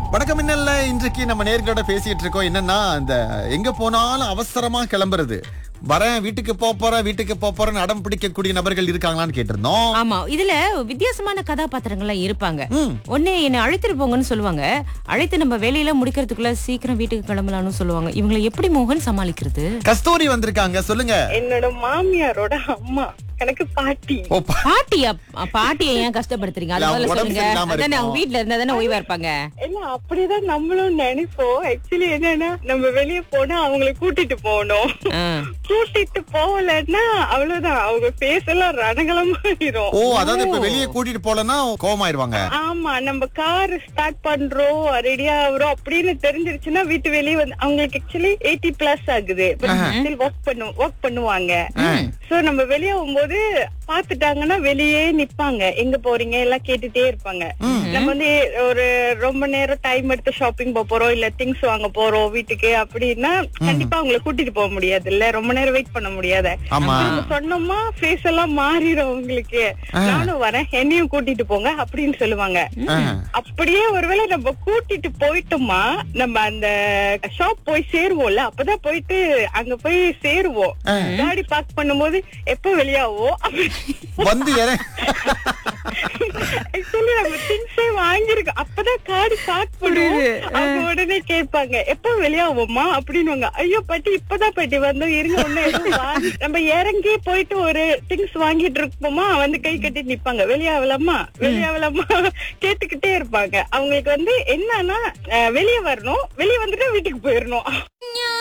வணக்கம் மின்னல்ல இன்றைக்கு நம்ம நேர்களோட பேசிட்டு இருக்கோம் என்னன்னா இந்த எங்க போனாலும் அவசரமா கிளம்புறது வரேன் வீட்டுக்கு போப் போறேன் வீட்டுக்கு போப் போறேன்னு அடம் பிடிக்கக்கூடிய நபர்கள் இருக்காங்களான்னு கேட்டிருந்தோம் ஆமா இதுல வித்தியாசமான கதாபாத்திரங்கள்லாம் இருப்பாங்க ம். ஒண்ணு என்ன அழைத்துட்டு போங்கன்னு சொல்லுவாங்க அழைத்து நம்ம வேலையில முடிக்கிறதுக்குள்ள சீக்கிரம் வீட்டுக்கு கிளம்பலாம்னு சொல்லுவாங்க இவங்களை எப்படி மோகன் சமாளிக்கிறது கஸ்தூரி வந்திருக்காங்க சொல்லுங்க என்னோட மாமியாரோட அம்மா எனக்கு பாட்டி ஓ பா- பாட்டியா பாட்டியை ஏன் கஷ்டப்படுத்துறீங்க அது இல்ல, முதல்ல உடம்பு சொல்லுங்க சரியில்லாம அதானே அவங்க இருக்கும். வீட்ல இருந்தா தானே ஓய்வா இருப்பாங்க இல்ல அப்படிதான் நம்மளும் நினைப்போம் ஆக்சுவலி என்னன்னா நம்ம வெளிய போனா அவங்களை கூட்டிட்டு போகணும் ஆ. கூட்டிட்டு போகலன்னா அவ்வளவுதான் அவங்க ஃபேஸ் எல்லாம் ரணகலமாயிரும் ஓ அதாவது இப்ப வெளியே கூட்டிட்டு போலன்னா கோவமாயிருவாங்க ஆமா நம்ம கார் ஸ்டார்ட் பண்றோம் ரெடியா ஆகுறோம் அப்படின்னு தெரிஞ்சிருச்சுன்னா வீட்டு வெளியே வந்து அவங்களுக்கு ஆக்சுவலி எயிட்டி பிளஸ் ஆகுது ஒர்க் பண்ணு ஒர்க் பண்ணுவாங்க சோ நம்ம வெளியே போகும்போது பாத்துட்டாங்கன்னா வெளியே நிப்பாங்க எங்க போறீங்க எல்லாம் கேட்டுட்டே இருப்பாங்க நம்ம வந்து ஒரு ரொம்ப நேரம் டைம் எடுத்து ஷாப்பிங் போக போறோம் இல்ல திங்ஸ் வாங்க போறோம் வீட்டுக்கு அப்படின்னா கண்டிப்பா அவங்கள கூட்டிட்டு போக முடியாது இல்ல ரொம்ப நேரம் வெயிட் பண்ண முடியாது ஆமா திரும்ப சொன்னோமா ஃபேஸ் எல்லாம் மாறிடும் உங்களுக்கு நானும் வரேன் என்னையும் கூட்டிட்டு போங்க அப்படின்னு சொல்லுவாங்க ஆஹ். அப்படியே ஒருவேளை நம்ம கூட்டிட்டு போயிட்டோமா நம்ம அந்த ஷாப் போய் சேருவோம்ல அப்பதான் போயிட்டு அங்க போய் சேருவோம் காடி பார்க் பண்ணும்போது எப்ப வெளியாவோ வந்து இற ஆக்சுவலி நம்ம திங்ஸே வாங்கிருக்கோம் அப்பதான் காடி பார்க் பண்ணுவோம் அவங்க உடனே கேட்பாங்க எப்ப வெளியாவோமா அப்படின்னு ஐயோ பாட்டி இப்பதான் பாட்டி வந்தோம் இருங்க ஒண்ணு எதுவும் வாங்கி-" நம்ம இறங்கி போயிட்டு ஒரு திங்ஸ் வாங்கிட்டு இருப்போமா வந்து கை கட்டி நிப்பாங்க வெளியாகலாமா வெளியாகலாமா கேட்டுக்கிட்டே இருப்பாங்க அவங்களுக்கு வந்து என்னன்னா அஹ், வெளிய வரணும் வெளிய வந்துட்டு வீட்டுக்கு போயிடணும்